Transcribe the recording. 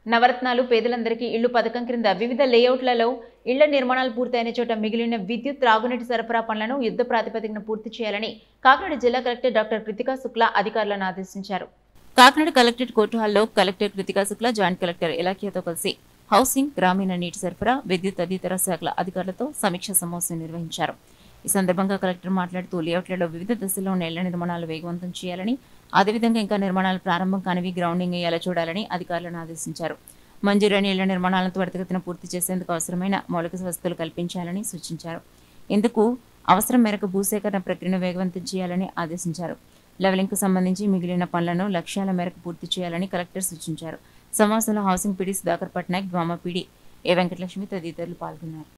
నవరత్నాలు పేదలందరికీ ఇళ్లు పథకం క్రింద వివిధ లేఅవుట్లలో ఇళ్ల నిర్మాణాలు పూర్తయిన చోట మిగిలిన విద్యుత్ త్రాగునీటి సరఫరా పనులను యుద్ధ ప్రాతిపదికన పూర్తి చేయాలని కాకినాడ జిల్లా కలెక్టర్ డాక్టర్ కృతికా శుక్లా అధికారులను ఆదేశించారు కాకినాడ కలెక్టరేట్ కోర్టు హాల్లో collector Kritika Shukla joint collector ఇలాఖియాతో కలిసి హౌసింగ్ గ్రామీణ నీటి సరఫరా విద్యుత్ తదితర శాఖల అధికారులతో సమీక్ష సమావేశం నిర్వహించారు ఈ సందర్భంగా కలెక్టర్ మాట్లాడుతూ లేఅవుట్లలో వివిధ దశల్లో ఉన్న ఇళ్ల నిర్మాణాలు వేగవంతం చేయాలని అదేవిధంగా ఇంకా నిర్మాణాలు ప్రారంభం కానివి గ్రౌండింగ్ అయ్యేలా చూడాలని అధికారులను ఆదేశించారు మంజూరైన ఇళ్ల నిర్మాణాలను త్వరితగతిన పూర్తి చేసేందుకు అవసరమైన మౌలిక వసతులు కల్పించాలని సూచించారు ఇందుకు అవసరం మేరకు భూసేకరణ ప్రక్రియను వేగవంతం చేయాలని ఆదేశించారు లెవెలింగ్కు సంబంధించి మిగిలిన పనులను లక్ష్యాల మేరకు పూర్తి చేయాలని కలెక్టర్ సూచించారు సమావేశంలో housing PD Sudhakar Patnaik DWMA PD A Venkatalakshmi తదితరులు పాల్గొన్నారు